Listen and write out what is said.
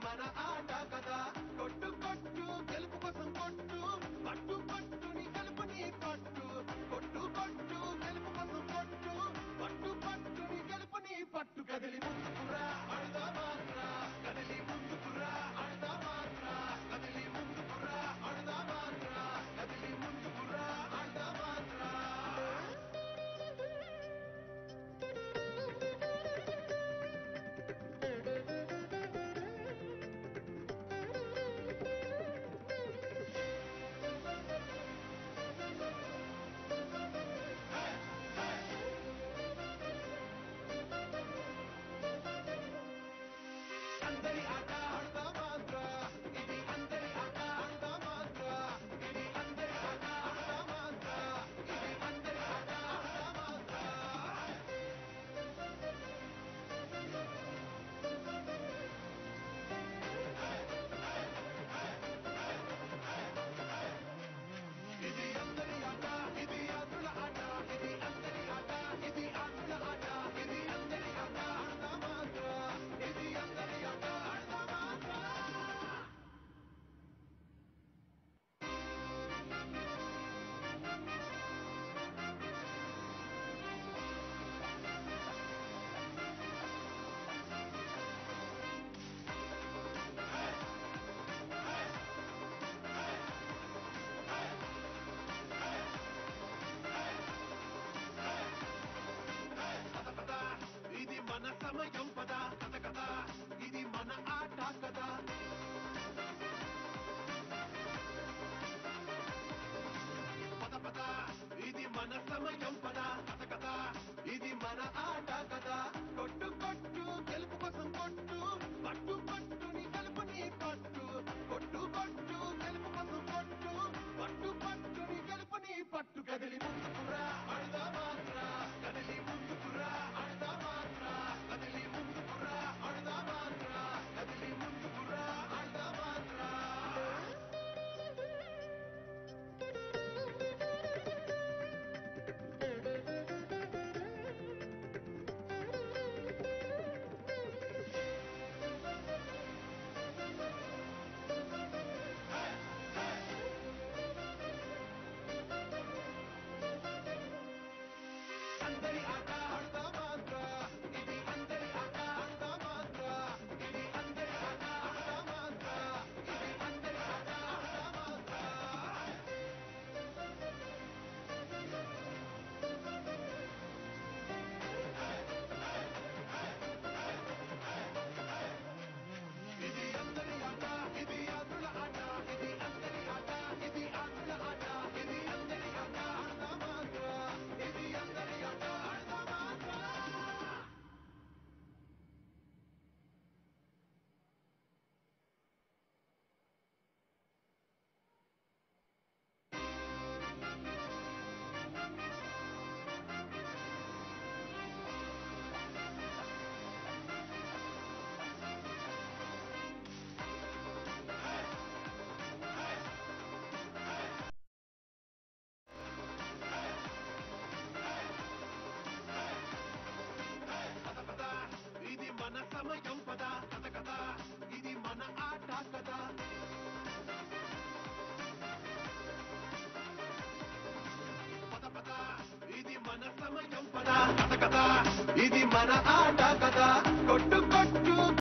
మన ఆట కదా కొట్టు కొట్టు గెలుపు కోసం కొట్టు పట్టు పట్టు నీ గెలుపు నీ పట్టు కొట్టు కొట్టు గెలుపు కోసం కొట్టు పట్టు పట్టు నీ గెలుపు నీ పట్టు కదిలి ముందుకురా అడదా మాత్రా కదిలి ముందుకురా అడదా మాత్రా కదిలి ముందుకురా అడదా మాత్రా కదిలి ముందుకురా అడదా మాత్రా అందరి ఆట ఆడదా మాత్రా ఇది అందరి ఆట ఆడదా మాత్రా ఇది అందరి ఆట ఆడదా మాత్రా ఇది అందరి ఆట ఆడదా మాత్రా ఇది అందరి ఆట ఇది ఆటల ఆట ఇది అందరి ఆట ఇది ఆటల ఆట ఇది అందరి ఆట ఆడదా మాత్రా ఇది అందరి ఆట ఆడదా మాత్రా కథ కథ ఇది మన సమయం పద కథ కథ ఇది మన ఆట కదా పద పద ఇది మన సమయం పద కథ కథ ఇది మన ఆట కదా కొట్టు కొట్టు గెలుపు కోసం కొట్టు పట్టు పట్టు నీ గెలుపు నీ పట్టు కొట్టు కొట్టు గెలుపు కోసం కొట్టు పట్టు పట్టు నీ గెలుపు నీ పట్టు కదిలి ముందుకురా అడదా మాత్రా కదిలి ముందుకురా అడదా మాత్రా కదిలి ముందుకురా అడదా మాత్రా కదిలి ముందుకురా అడదా మాత్రా అందరి ఆట ఆడదా మాత్రా ఇది అందరి ఆట ఆడదా మాత్రా ఇది అందరి ఆట ఆడదా మాత్రా ఇది అందరి ఆట ఆడదా మాత్రా ఇది అందరి ఆట ఇది ఆటల ఆట ఇది అందరి ఆట ఇది ఆటల ఆట ఇది అందరి ఆట ఆడదా మాత్రా ఇది అందరి ఆట ఆడదా మాత్రా కథ కథ ఇది మన సమయం పద కథ కథ ఇది మన ఆట కదా పద పద ఇది మన సమయం పద కథ కథ ఇది మన ఆట కదా కొట్టు కొట్టు